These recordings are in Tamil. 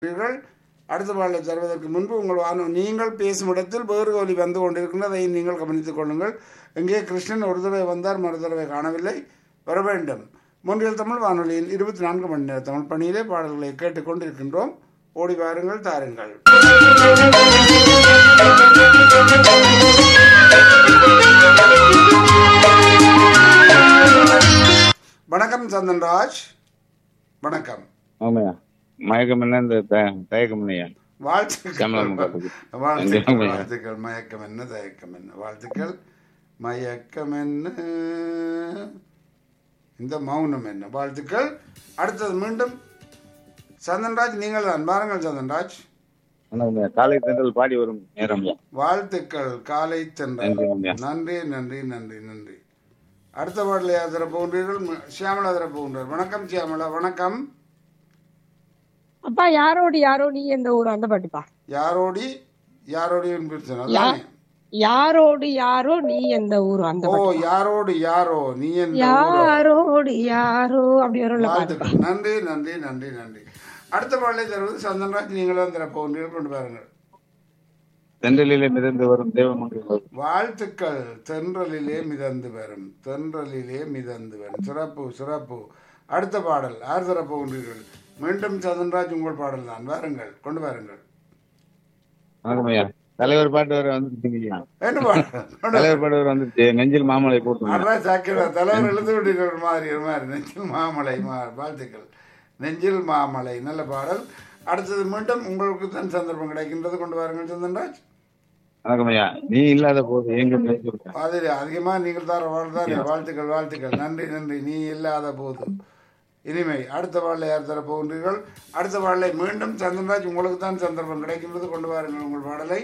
இருக்கிறீர்கள் அடுத்த பாடலை தருவதற்கு முன்பு உங்கள் வானு நீங்கள் பேசும் இடத்தில் வேறு ஒலி வந்து கொண்டிருக்கின்றது அதை நீங்கள் கவனித்துக் கொள்ளுங்கள் எங்கே கிருஷ்ணன் ஒரு தடவை வந்தார் மறு தடவை காணவில்லை வர வேண்டும் முன்றில் தமிழ் வானொலியின் இருபத்தி நான்கு மணி நேர தமிழ் பணியிலே பாடல்களை கேட்டுக்கொண்டிருக்கின்றோம் ஓடி வாருங்கள் தாருங்கள் வணக்கம் சந்தன்ராஜ் வணக்கம் ஆமாய்யா மயக்கம் என்ன இந்த த- தயக்கம் இல்லையா வாழ்த்துக்கள் கமலம் காட்டுது. வாழ்த்துக்கள் நன்றி. வாழ்த்துக்கள் மயக்கம் என்ன தயக்கம் என்ன வாழ்த்துக்கள் மயக்கம் என்ன இந்த மௌனம் என்ன வாழ்த்துக்கள் அடுத்தது மீண்டும் சந்தன்ராஜ் நீங்கள் தான் பாருங்கள் சந்தன்ராஜ் வணக்கம்யா. காலை தென்றல் பாடி வரும் நேரம் வாழ்த்துக்கள் காலை தென்றல் நன்றி ஐயா. நன்றி நன்றி நன்றி நன்றி அடுத்த பாடலை யார் தர போகின்றீர்கள் ம- சியாமலா தர போகின்றார் வணக்கம் சியாமலா வணக்கம் அப்பா யாரோடு யாரோ நீ எந்த ஊர் அந்த பாட்டுப்பா யாரோடி யாரோடி பிரச்சனை அதானே? யாரோடு யாரோ நீ எந்த ஊர் அந்த ஓ பாட்டு யாரோடு யாரோ நீ எந்த ஊரோ? யாரோடு யாரோ அப்படி வரும்ல பாட்டு வாழ்த்துக்கள் நன்றி நன்றி நன்றி நன்றி அடுத்த பாடலை தருவது சந்தன்ராஜ் நீங்களும் தர போகின்றீர்கள் கொண்டு பாருங்கள் தென்றலிலே மிதந்து வரும் தேவமங்கலம் வாழ்த்துக்கள் தென்றலிலே மிதந்து வரும் தென்றலிலே மிதந்து வரும் சிறப்பு சிறப்பு அடுத்த பாடல் யார் தர போகின்றீர்கள் மீண்டும் சந்தன்ராஜ் உங்கள் பாடல் தான் வாருங்கள் கொண்டு வாருங்கள் வணக்கம்யா தலைவர் பாட்டு வர வந்துருச்சுங்கய்யா என்ன பாடல் கொண்டு தலைவர் பாட்டு வர வந்துருச்சு நெஞ்சில் மாமலை போட்டு அதான் சாக்கிர தலைவர் எழுந்து விட்டீர்கள் ஒரு மாதிரி ஒரு மாதிரி நெஞ்சில் மாமலை மா- வாழ்த்துக்கள் நெஞ்சில் மாமலை நல்ல பாடல் அடுத்தது மீண்டும் உங்களுக்கு தான் சந்தர்ப்பம் கிடைக்கின்றது கொண்டு வாருங்கள் சந்தன்ராஜ் வணக்கம்யா நீ இல்லாத போது எங்க பேசி விட்டேன் அது அதிகமா நீங்கள் தர வாழ்தான் வாழ்த்துக்கள் வாழ்த்துக்கள் நன்றி நன்றி நீ இல்லாத போது இனிமை அடுத்த பாடலை யார் தர போகின்றீர்கள் அடுத்த பாடலை மீண்டும் சந்திரராஜ் உங்களுக்கு தான் சந்தர்ப்பம் கிடைக்கின்றது கொண்டு வாருங்கள் உங்கள் பாடலை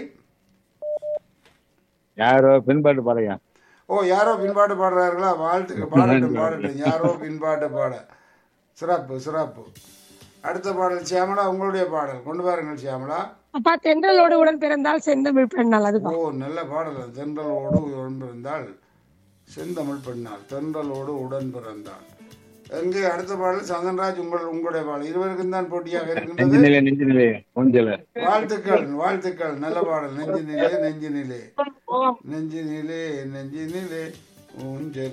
யாரோ பின்பாட்டு பாடையா ஓ யாரோ பின்பாட்டு பாடுறார்களா வாழ்த்துக்கள் பாடட்டும் பாடட்டும் யாரோ பின்பாட்டு பாட சிறப்பு சிறப்பு அடுத்த பாடல் சியாமலா உங்களுடைய பாடல் கொண்டு வாருங்கள் சியாமலா அப்பா தென்றலோடு உடன் பிறந்தால் செந்தமிழ் பெண்ணால் அதுப்பா ஓ நல்ல பாடல் அது. தென்றலோடு உடன் பிறந்தாள் செந்தமிழ் பெண்ணாள் தென்றலோடு உடன் பிறந்தாள் எங்கே அடுத்த பாடல் சந்தன்ராஜ் உங்கள் உங்களுடைய பாடல் இருவருக்கும் தான் போட்டியாக இருக்கின்றது நெஞ்சு நிலை நெஞ்சு நிலை கொஞ்சல வாழ்த்துக்கள் வாழ்த்துக்கள் நல்ல பாடல் நெஞ்சு நிலே நெஞ்சு நிலே நெஞ்சு நிலே நெஞ்சு நிலே ஊஞ்சல்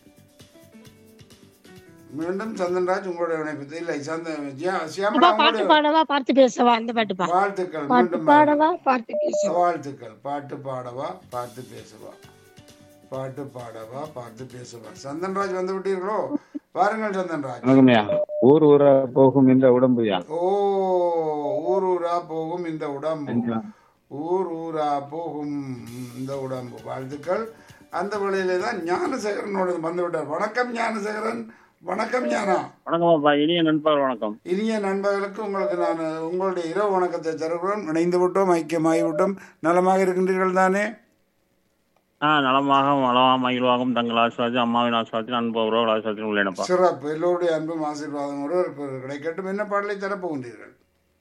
மீண்டும் சந்தன்ராஜ் உங்களுடைய இணைப்பு இல்லை சந்த ஜியா- அப்பா சியாமலா பாட்டு உங்களுடைய பாடவா பார்த்து பேசவா அந்த பாட்டுப்பா வாழ்த்துக்கள் பாட்டு மீண்டும் பாடவா பார்த்து பேசவா வாழ்த்துக்கள் பாட்டு பாடவா பார்த்து பேசவா பாட்டு பாடவா பார்த்து பேசவா சந்தன்ராஜ் வந்து விட்டீர்களோ வாருங்கள் சந்தன்ராஜ் வணக்கம்யா ஊர் ஊரா போகும் இந்த உடம்புயா ஓ ஊர் ஊரா போகும் இந்த உடம்பு ஊர் ஊரா போகும் இந்த உடம்பு வாழ்த்துக்கள் அந்த வேளையிலே தான் ஞானசேகரனோடு வந்து விட்டார் வணக்கம் ஞானசேகரன் வணக்கம் ஞானா வணக்கம்ப்பா இனிய நண்பர் வணக்கம் இனிய நண்பர்களுக்கு உங்களுக்கு நான் உங்களுடைய இரவு வணக்கத்தை தருகிறோம் இணைந்து விட்டோம் ஐக்கியமாகி விட்டோம் நலமாக இருக்கின்றீர்கள் தானே ஆ நலமாக வளமாக மகிழ்வாகவும் தங்கள் ஆசிர்வாதம் அம்மாவின் ஆசிர்வாதத்தில் அன்பவரோ ஆசிர்வாதத்தில் உள்ளேனப்பா சிறப்பு எல்லோருடைய அன்பும் ஆசீர்வாதமோடு இருப்பவர்கள் கிடைக்கட்டும் என்ன பாடலை தரப்போகின்றீர்கள்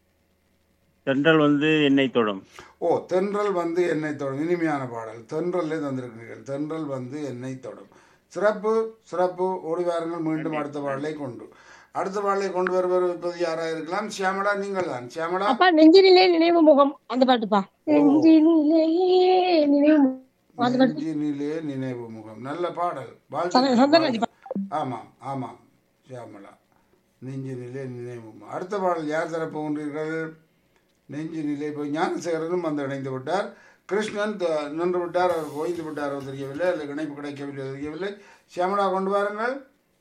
தென்றல் வந்து என்னை தொடும் ஓ தென்றல் வந்து என்னை தொடும் இனிமையான பாடல் தென்றலே தந்திருக்கிறீர்கள் தென்றல் வந்து என்னை தொடும் சிறப்பு சிறப்பு ஓடி வாருங்கள் மீண்டும் அடுத்த பாடலை கொண்டு அடுத்த பாடலை கொண்டு வருவர் இப்போது யாராக இருக்கலாம் சியாமலா நீங்கள் தான் சியாமலா அப்பா நெஞ்சினிலே நினைவு முகம் அந்த பாட்டுப்பா நெஞ்சினிலே நினைவு முகம் அந்த பாட்டு நெஞ்சினிலே நினைவு முகம் நல்ல பாடல் சந்தன- சந்தனராஜ் வாழ்த்துக்கள். ஆமாம் ஆமாம் சியாமலா நெஞ்சினிலே நினைவு முகம் அடுத்த பாடல் யார் தர போகின்றீர்கள் நெஞ்சினிலே போய் ஞானசேகரனும் வந்து இணைந்து விட்டார் கிருஷ்ணன் த- நின்று விட்டார் அவர் ஓய்ந்து விட்டாரோ தெரியவில்லை அல்லது இணைப்பு கிடைக்கவில்லை தெரியவில்லை சியாமலா கொண்டு வாருங்கள்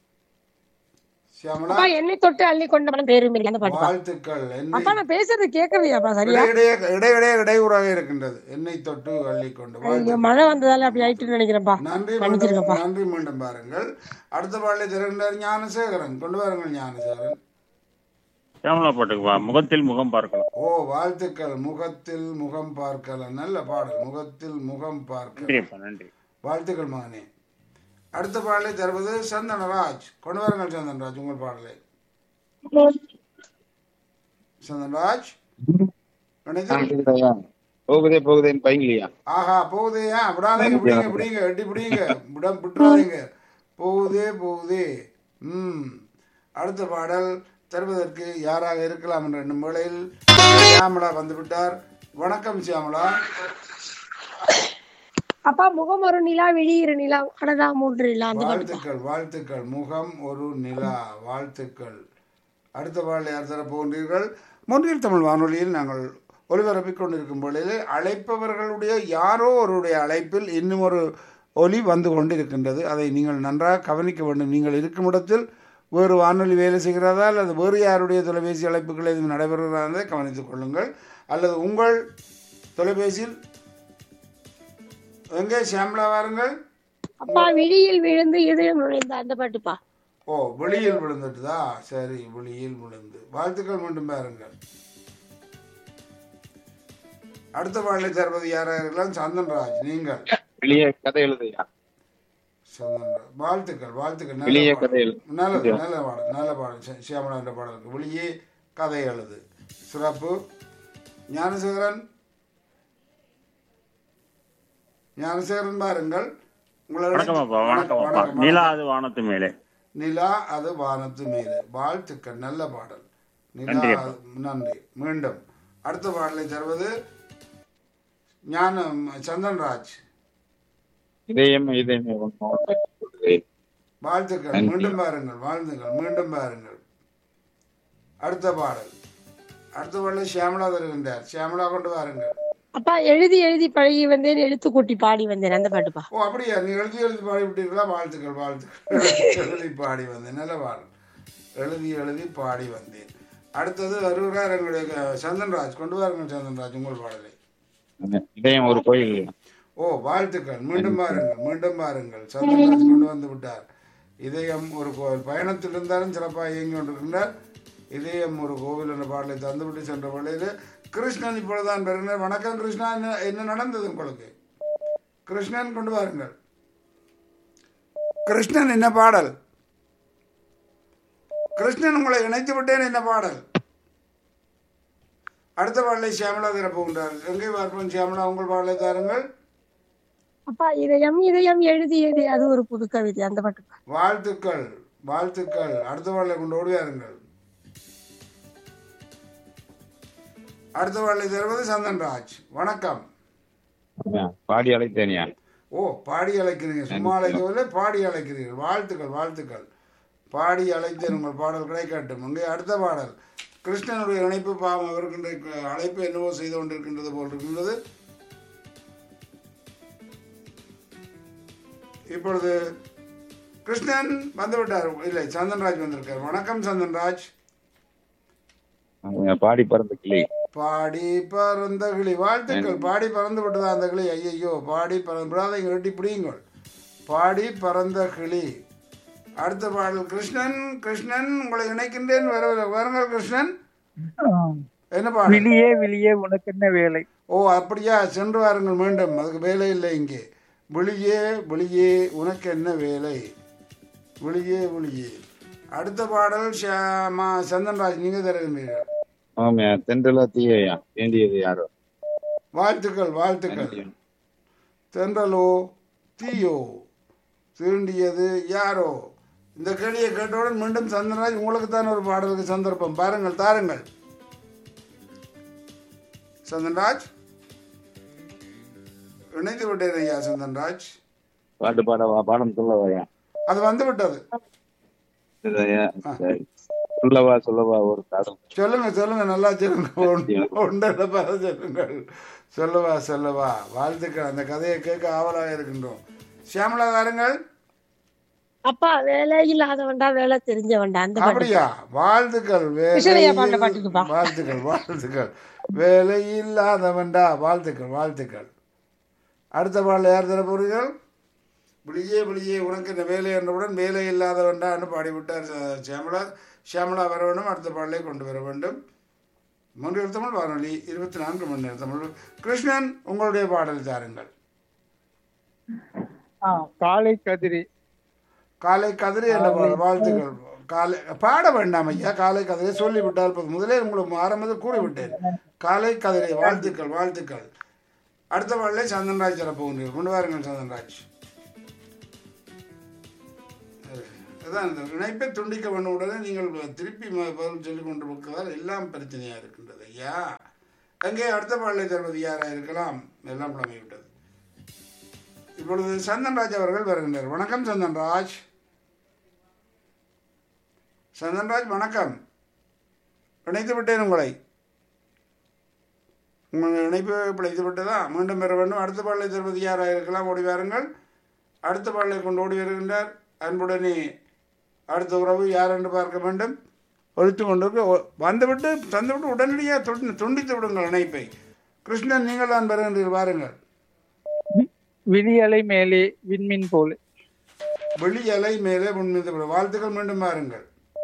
சியாமலா அப்பா என்னை தொட்டு அள்ளி கொண்ட மனம் பேரும் இல்லை அந்த பாட்டுப்பா வாழ்த்துக்கள் என்னை அப்பா நான் பேசுறது கேட்கலையாப்பா சரியா இடையிடையே இடையிடையே இடையூறாக இருக்கின்றது என்னை தொட்டு அள்ளிக்கொண்டு இங்க மழை வந்ததால அப்படி ஆயிட்டுன்னு நினைக்கிறேன்ப்பா நன்றி மன்னிச்சிருக்கப்பா. மீண்டும் நன்றி மீண்டும் பாருங்கள் அடுத்த பாடலை திறந்தார் ஞானசேகரன் கொண்டு வாருங்கள் ஞானசேகரன் கேமலா பாட்டுக்குப்பா முகத்தில் முகம் பார்க்கலாம் ஓ வாழ்த்துக்கள் முகத்தில் முகம் பார்க்கலாம் நல்ல பாடல் முகத்தில் முகம் பார்க்க நன்றிப்பா நன்றி வாழ்த்துக்கள் மகனே அடுத்த பாடலை தருவது சந்தனராஜ் கொண்டு வாருங்கள் சந்தனராஜ் உங்கள் பாடலை சந்தனராஜ் நினைத்து போகுதே போகுதேன்னு பையங்களையா ஆஹா போகுதேயா விடாதீங்க பிடிங்க பிடிங்க எட்டி பிடிங்க விடம் விட்டுறாதீங்க போகுதே போகுதே ம் அடுத்த பாடல் தருவதற்கு யாராக இருக்கலாம் என்ற எண்ணும் வேளையில் சியாமலா வந்துவிட்டார் வணக்கம் சியாமலா அப்பா முகம் ஒரு நிலா வெளியிற நிலா அடடா மூன்று நிலா அந்த பாட்டு வாழ்த்துக்கள் வாழ்த்துக்கள் முகம் ஒரு நிலா வாழ்த்துக்கள் அடுத்த பாடலை யார் தர போகின்றீர்கள் முன்னில் தமிழ் வானொலியில் நாங்கள் ஒலிபரப்பிக் கொண்டிருக்கும் பொழுது அழைப்பவர்களுடைய யாரோ ஒருடைய அழைப்பில் இன்னும் ஒரு ஒலி வந்து கொண்டிருக்கின்றது அதை நீங்கள் நன்றாக கவனிக்க வேண்டும் நீங்கள் இருக்கும் இடத்தில் வேறு வானொலி வேலை செய்கிறதா அல்லது வேறு யாருடைய தொலைபேசி அழைப்புகள் எதுவும் நடைபெறுகிறதா என்பதை கவனித்துக் கொள்ளுங்கள் அல்லது உங்கள் தொலைபேசியில் எங்கே ஷாம்லா வாருங்கள் அப்பா விழியில் விழுந்து இதயம் நுழைந்த அந்த பாட்டுப்பா ஓ வெளியில் விழுந்துட்டுதா சரி வெளியில் விழுந்து வாழ்த்துக்கள் மீண்டும் பாருங்கள் அடுத்த பாடலை தருவது யாராக இருக்கலாம் சந்தன்ராஜ் நீங்கள் வெளியே கதை எழுதையா சந்தன்ராஜ் வாழ்த்துக்கள் வாழ்த்துக்கள் வெளியே நல்ல கதை பாடல். எழுது நல்லது நல்ல பாடல் நல்ல பாடல் சி- சியாமளா என்ற பாடலுக்கு வெளியே கதை எழுது சிறப்பு ஞானசேகரன் ஞானசேகரன் பாருங்கள் உங்களை வணக்கம் அப்பா வணக்கம் அப்பா வணக்கம், நிலா அது வானத்து மேலே நிலா அது வானத்து மீது வாழ்த்துக்கள் நல்ல பாடல் நிலா நன்றி அது- நன்றி மீண்டும் அடுத்த பாடலை தருவது ஞானம் சந்தன்ராஜ் இதயம் இதயமே ஒன்று வாழ்த்துக்கள் நன்றி. மீண்டும் பாருங்கள் வாழ்த்துக்கள் மீண்டும் பாருங்கள் அடுத்த பாடல் அடுத்த பாடலை ஷியாமலா தருகின்றார் ஷியாமலா கொண்டு வாருங்கள் அப்பா எழுதி எழுதி பழகி வந்தேன் எழுத்து கூட்டி பாடி வந்தேன் அந்த பாட்டுப்பா ஓ அப்படியா நீ எழுதி எழுதி பாடி விட்டீர்களா வாழ்த்துக்கள் வாழ்த்துக்கள் எழுதி பாடி வந்தேன் நல்ல பாடல் எழுதி எழுதி பாடி வந்தேன் அடுத்தது வருகிறார் எங்களுடைய க- சந்தன்ராஜ் கொண்டு வாருங்கள் சந்தன்ராஜ் உங்கள் பாடலை இதயம் ஒரு கோயில் ஓ வாழ்த்துக்கள் மீண்டும் பாருங்கள் மீண்டும் பாருங்கள் சந்தன்ராஜ் கொண்டு வந்து விட்டார் இதயம் ஒரு கோவில் பயணத்தில் இருந்தாலும் சிறப்பாக இயங்கி கொண்டிருக்கின்றார் இதயம் ஒரு கோவில் என்ற பாடலை தந்துவிட்டு சென்ற வேளையில் கிருஷ்ணன் இப்பொழுதுதான் பெறுகிறார் வணக்கம் கிருஷ்ணா என்ன என்ன நடந்தது உங்களுக்கு கிருஷ்ணன் கொண்டு வாருங்கள் கிருஷ்ணன் என்ன பாடல் கிருஷ்ணன் உங்களை இணைத்து விட்டேன் என்ன பாடல் அடுத்த பாடலை சியாமலா தரப்போகின்றார் எங்கே பார்ப்போம் சியாமலா உங்கள் பாடலை தாருங்கள் அப்பா இதயம் இதயம் எழுதியது அது ஒரு புது கவிதை அந்த பாட்டுப்பா வாழ்த்துக்கள் வாழ்த்துக்கள் அடுத்த பாடலை கொண்டு ஓடியாருங்கள் அடுத்த பாடலை தருவது சந்தன்ராஜ் வணக்கம் பாடி அழைத்தேனியா ஓ பாடி அழைக்கிறீங்க சும்மா அழைக்கவில்லை பாடி அழைக்கிறீர்கள் வாழ்த்துக்கள் வாழ்த்துக்கள் பாடி அழைத்தேன் உங்கள் பாடல் கிடைக்கட்டும் அங்கே அடுத்த பாடல் கிருஷ்ணனுடைய இணைப்பு பாவம் இருக்கின்ற அழைப்பு என்னவோ செய்து கொண்டிருக்கின்றது போல் இருக்கின்றது இப்பொழுது கிருஷ்ணன் வந்து விட்டார் இல்லை சந்தன்ராஜ் வந்திருக்கார் வணக்கம் சந்தன்ராஜ் பாடி பறந்த கிளி பாடி பறந்த கிளி வாழ்த்துக்கள் பாடி பறந்து விட்டதா அந்த கிளி ஐயையோ பாடி பறந்து விடாதீங்க வெட்டி பிடியுங்கள் பாடி பறந்த கிளி அடுத்த பாடல் கிருஷ்ணன் கிருஷ்ணன் உங்களை இணைக்கின்றேன் வரவில்லை வாருங்கள் கிருஷ்ணன் என்ன பாடல் விழியே விழியே உனக்கு என்ன வேலை ஓ அப்படியா சென்று வாருங்கள் மீண்டும் அதுக்கு வேலை இல்லை இங்கே விழியே விழியே உனக்கு என்ன வேலை விழியே விழியே அடுத்த பாடல் ஷியாமா சந்தன்ராஜ் நீங்க தருகின்றீர்கள் ஆமாம் தென்றலா தீயா வேண்டியது யாரோ வாழ்த்துக்கள் வாழ்த்துக்கள் தென்றலோ தீயோ தீண்டியது யாரோ இந்த கேள்வியை கேட்டவுடன் மீண்டும் சந்திரராஜ் உங்களுக்கு தான் ஒரு பாடலுக்கு சந்தர்ப்பம் பாருங்கள் தாருங்கள் சந்தன்ராஜ் இணைந்து விட்டேன் ஐயா சந்தன்ராஜ் பாட்டு பாடவா பாடம் சொல்லவாயா அது வந்து விட்டது இதுதாயா? சரி சொல்லவா சொல்லவா ஒரு காதல் சொல்லுங்க சொல்லுங்க நல்லா சொல்லுங்க ஒன்றரை பல சொல்லுங்கள் சொல்லவா சொல்லவா வாழ்த்துக்கள் அந்த கதையை கேட்க ஆவலாக இருக்கின்றோம் சியாமலா வாருங்கள் அப்பா வேலை இல்லாதவன்டா வேலை தெரிஞ்சவன்டா அந்த பாட்டு அப்படியா வாழ்த்துக்கள் கிருஷ்ணய்யா பாடின வேலையில் பாட்டுக்குப்பா. வாழ்த்துக்கள் வாழ்த்துக்கள் வேலை இல்லாதவன்டா வாழ்த்துக்கள் வாழ்த்துக்கள் அடுத்த பாடல யார் தர போறீர்கள் விழியே விழியே உனக்கு இந்த வேலை என்றவுடன் வேலை இல்லாதவன்டான்னு பாடிவிட்டார் ச- சியாமலா சியாமலா வர வேண்டும் அடுத்த பாடலை கொண்டு வர வேண்டும் மூன்று தமிழ் வானொலி இருபத்தி நான்கு மணி நேரம் தமிழ் கிருஷ்ணன் உங்களுடைய பாடல் தாருங்கள் ஆ, காலை கதிரி காலை கதிரை என்ற பாடல் வாழ்த்துக்கள் காலை பாட வேண்டாம் ஐயா காலை கதிரை சொல்லிவிட்டால் போதும் முதலே உங்களுக்கு ஆரம்பத்தில் கூறிவிட்டேன் காலை கதிரை வாழ்த்துக்கள் வாழ்த்துக்கள் அடுத்த பாடலை சந்தன்ராஜ் தர போகின்றீர்கள் கொண்டு வாருங்கள் சந்தன்ராஜ் அதான் இந்த இணைப்பை துண்டிக்க வேண்ட உடனே நீங்கள் திருப்பி ம- பதில் சொல்லிக் கொண்டு இருக்கிறதால் எல்லாம் பிரச்சனையா இருக்கின்றது ஐயா அங்கே அடுத்த பாடலை தருவது யாராக இருக்கலாம் எல்லாம் புலமை விட்டது இப்பொழுது சந்தன்ராஜ் அவர்கள் வருகின்றார் வணக்கம் சந்தன்ராஜ் சந்தன்ராஜ் வணக்கம் இணைத்து விட்டேன் உங்களை உங்கள் இணைப்பு பிழைத்து விட்டதா மீண்டும் பெற வேண்டும் அடுத்த பாடலை தருவது யாராக இருக்கலாம் ஓடி வாருங்கள் அடுத்த பாடலை கொண்டு ஓடி வருகின்றார் அன்புடனே அடுத்த உறவு யார் என்று பார்க்க வேண்டும் ஒழித்து கொண்டு வந்துவிட்டு தந்துவிட்டு உடனடியாக துண்டி துண்டித்து விடுங்கள் இணைப்பை கிருஷ்ணன் நீங்கள் தான் வருகின்றீர்கள் வாருங்கள் விழியலை மேலே விண்மீன் போல வெளி அலை மேலே முன்மீது விடும் வாழ்த்துக்கள் மீண்டும் வாருங்கள்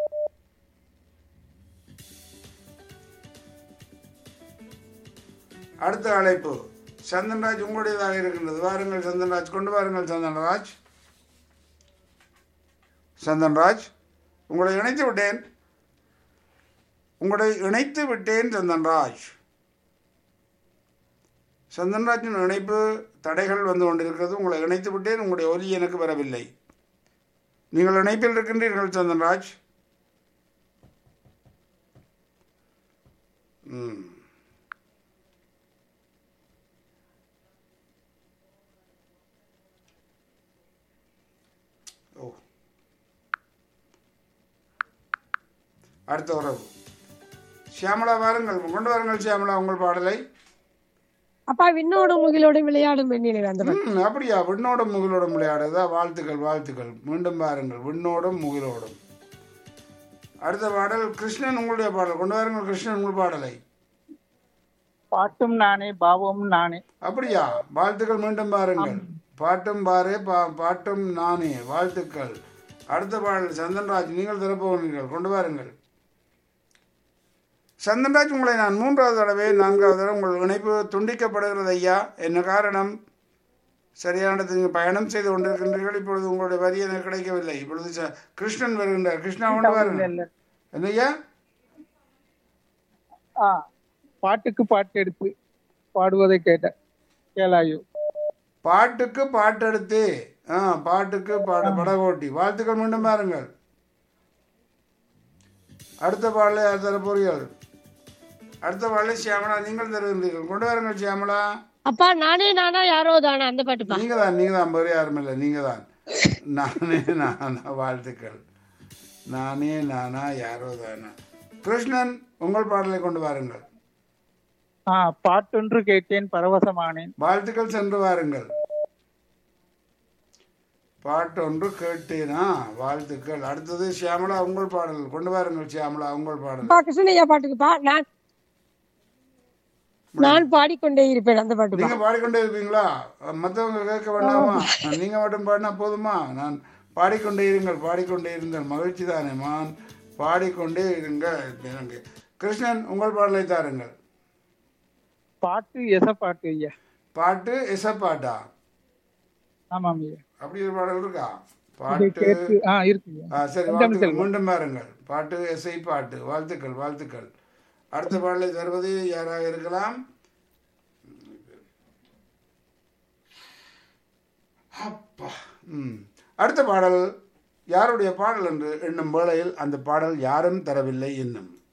அடுத்த அழைப்பு சந்தன்ராஜ் உங்களுடையதாக இருக்கின்றது வாருங்கள் சந்தன்ராஜ் கொண்டு வாருங்கள் சந்தன்ராஜ் சந்தன்ராஜ் உங்களை இணைத்து விட்டேன் உங்களை இணைத்து விட்டேன் சந்தன்ராஜ் சந்தன்ராஜின் இணைப்பு தடைகள் வந்து கொண்டிருக்கிறது உங்களை இணைத்து விட்டேன் உங்களுடைய ஒலி எனக்கு வரவில்லை நீங்கள் இணைப்பில் இருக்கின்றீர்கள் சந்தன்ராஜ் ம் ஓ அடுத்த உறவு சியாமளா வாருங்கள் கொண்டு வாருங்கள் சியாமளா உங்கள் பாடலை அப்பா விண்ணோடு முகிலோடு விளையாடும் வெண்ணிலை அந்த பாட்டு ம் அப்படியா விண்ணோடும் முகிலோடும் விளையாடுதா வாழ்த்துக்கள் வாழ்த்துக்கள் மீண்டும் பாருங்கள் விண்ணோடும் முகிலோடும் அடுத்த பாடல் கிருஷ்ணன் உங்களுடைய பாடல் கொண்டு வாருங்கள் கிருஷ்ணன் உங்கள் பாடலை பாட்டும் நானே பாவமும் நானே அப்படியா வாழ்த்துக்கள் மீண்டும் பாருங்கள் பாட்டும் பாரே பா பாட்டும் நானே வாழ்த்துக்கள் அடுத்த பாடல் சந்தன்ராஜ் நீங்கள் திறப்பவர்கள் கொண்டு வாருங்கள் சந்தன்ராஜ் உங்களை நான் மூன்றாவது தடவை நான்காவது தடவை உங்கள் இணைப்பு துண்டிக்கப்படுகிறது ஐயா என்ன காரணம் சரியான நீங்கள் பயணம் செய்து கொண்டிருக்கின்றீர்கள் இப்பொழுது உங்களுடைய வரி எனக்கு கிடைக்கவில்லை இப்பொழுது ச- கிருஷ்ணன் வருகின்றார் கிருஷ்ணா கொண்டு இல்ல, வாருங்கள் இல்ல. என்னய்யா ஆ பாட்டுக்கு பாட்டு எடுத்து பாடுவதை கேட்ட கேளாயோ பாட்டுக்கு பாட்டெடுத்து ஆ பாட்டுக்கு பாட படகோட்டி வாழ்த்துக்கள் மீண்டும் பாருங்கள் அடுத்த பாடலை யார் தர போறீர்கள் அடுத்த பாடலை சியாமலா நீங்கள் தருகின்றீர்கள் கொண்டு வாருங்கள் சியாமலா அப்பா நானே நானா யாரோ தானா அந்த பாட்டுப்பா நீங்க தான் நீங்க தான் வேறு யாரும் இல்லை நீங்க தான் நானே நானா வாழ்த்துக்கள் நானே நானா யாரோ தானா கிருஷ்ணன் உங்கள் பாடலை கொண்டு வாருங்கள் ஆ பாட்டொன்று கேட்டேன் பரவசமானேன் வாழ்த்துக்கள் சென்று வாருங்கள் பாட்டு ஒன்று கேட்டேனா வாழ்த்துக்கள் அடுத்தது சியாமலா உங்கள் பாடல் கொண்டு வாருங்கள் சியாமலா உங்கள் பாடல் அப்பா கிருஷ்ணய்யா பாட்டுக்குப்பா நான் நான் பாடிக்கொண்டே இருப்பேன் அந்த பாட்டுப்பா நீங்க பாடிக்கொண்டே இருப்பீங்களா மற்றவங்க கேட்க வேண்டாமா நீங்க மட்டும் பாடினா போதுமா நான் பாடிக்கொண்டே இருங்கள் பாடிக்கொண்டே இருங்கள் மகிழ்ச்சி தானே மான் பாடிக்கொண்டே இருங்கள் எனக்கு கிருஷ்ணன் உங்கள் பாடலை தாருங்கள் பாட்டு எச பாட்டு ஐயா பாட்டு இசப்பாட்டா ஆமாம் ஐயா அப்படி ஒரு பாடல் இருக்கா இதை பாட்டு கேட்டு ஆ இருக்கு ஐயா. ஆ சரி கொஞ்சம் வாழ்த்துக்கள் செல்வம். மீண்டும் பாருங்கள் பாட்டு இசை பாட்டு வாழ்த்துக்கள் வாழ்த்துக்கள் அடுத்த பாடலை தருவது யாராக இருக்கலாம் அப்பா ம் அடுத்த பாடல் யாருடைய பாடல் என்று எண்ணும் வேளையில் அந்த பாடல் யாரும் தரவில்லை என்னும்